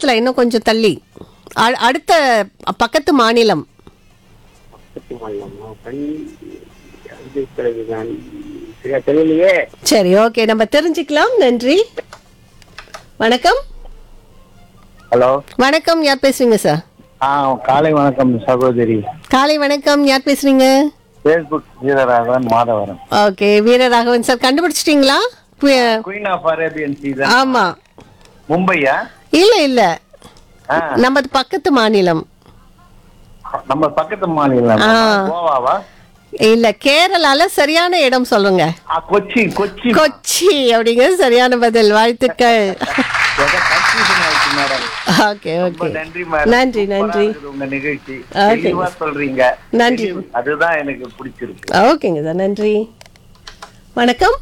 பக்கத்துல இன்னும் கொஞ்சம் தள்ளி அ- அடுத்த பக்கத்து மாநிலம் பக்கத்து மாநிலமா கண் அது பிறகுதான் சரியா தெரியலையே சரி ஓகே நம்ம தெரிஞ்சுக்கலாம் நன்றி வணக்கம் ஹலோ வணக்கம் யார் பேசுறீங்க சார் ஆ காலை வணக்கம் சகோதரி காலை வணக்கம் யார் பேசுறீங்க Facebook Veeraraghavan Madhavaram okay Veeraraghavan sir கண்டுபிடிச்சிட்டீங்களா கு- குயின் ஆஃப் அரேபியன் சீசன் ஆமா மும்பையா இல்ல இல்ல ஆ, நமது பக்கத்து மாநிலம் நம்ம பக்கத்து மாநிலம் ஆ. கோவாவா இல்ல கேரளால சரியான இடம் சொல்லுங்க ஆ, கொச்சி கொச்சி கொச்சி அப்படிங்கிறது சரியான பதில் வாழ்த்துக்கள் ஏதோ confusion ஆயிடுச்சு மேடம் ஓகே ரொம்ப ஓகே நன்றி மேடம் நன்றி சூப்பரா நன்றி இருக்குது உங்க நிகழ்ச்சி Okay. தெளிவா சொல்றீங்க நன்றி. தெளிவு. அதுதான் எனக்கு பிடிச்சிருக்கு ஓகேங்க சார் நன்றி வணக்கம்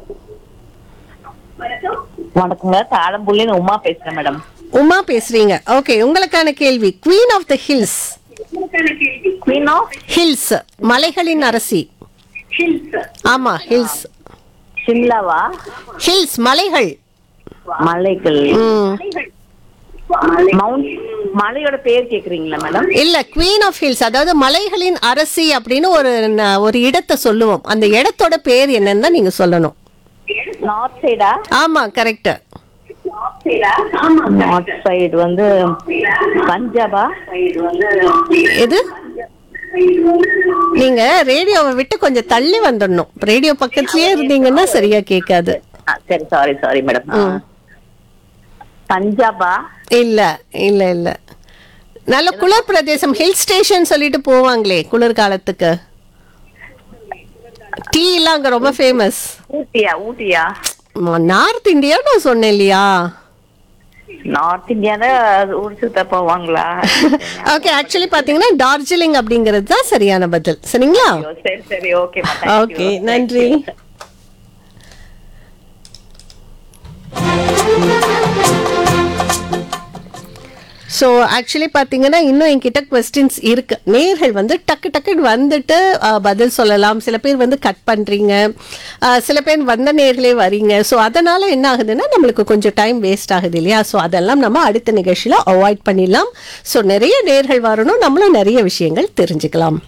வணக்கங்க தாழம்புள்ளின்னு உமா பேசுறேன் மேடம் உமா பேசுறீங்க ஓகே உங்களுக்கான கேள்வி queen of the hills queen of hills மலைகளின் அரசி ஆமா ஹில்ஸ் ஷிம்லாவா ஹில்ஸ் மலைகள் மலைகள் ம். மவுண்ட் மலையோட பேர் கேக்குறீங்களா மேடம் இல்ல குவீன் ஆஃப் ஹில்ஸ் அதாவது மலைகளின் அரசி அப்படின்னு ஒரு ந- ஒரு இடத்தை சொல்லுவோம் அந்த இடத்தோட பேர் என்னன்னு தான் நீங்க சொல்லணும் நார்த் சைடா ஆமா கரெக்ட் நார்த் சைடு வந்து பஞ்சாபா எது நீங்க ரேடியோவை விட்டு கொஞ்சம் தள்ளி வந்துடணும் ரேடியோ பக்கத்துலயே இருந்தீங்கன்னா சரியா கேட்காது ஆ, சரி சாரி சாரி மேடம் பஞ்சாபா இல்ல இல்ல இல்ல நல்ல குளிர் பிரதேசம் ஹில் ஸ்டேஷன் சொல்லிட்டு போவாங்களே குளிர்காலத்துக்கு டீ எல்லாம் அங்க ரொம்ப ஃபேமஸ் ஊட்டியா ஊட்டியா நார்த் இந்தியா நான் சொன்னேன் இல்லையா நார்த் இந்தியால ஊர் சுத்த போவாங்களா ஓகே ஆக்சுவலி பாத்தீங்கன்னா டார்ஜிலிங் அப்படிங்கிறது தான் சரியான பதில் சரிங்களா ஐயோ, சரி சரி ஓகே ஓகே நன்றி ஸோ ஆக்சுவலி பார்த்தீங்கன்னா இன்னும் என்கிட்ட கொஸ்டின்ஸ் இருக்கு நேர்கள் வந்து டக்கு டக்குன்னு வந்துட்டு அஹ், பதில் சொல்லலாம் சில பேர் வந்து கட் பண்ணுறீங்க சில பேர் வந்த நேர்களே வரீங்க ஸோ அதனால என்ன ஆகுதுன்னா நம்மளுக்கு கொஞ்சம் டைம் வேஸ்ட் ஆகுது இல்லையா ஸோ அதெல்லாம் நம்ம அடுத்த நிகழ்ச்சியில் அவாய்ட் பண்ணிடலாம் ஸோ நிறைய நேர்கள் வரணும் நம்மளும் நிறைய விஷயங்கள் தெரிஞ்சுக்கலாம்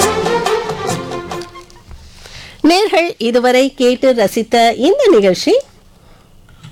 நேர்கள் இதுவரை கேட்டு ரசித்த இந்த நிகழ்ச்சி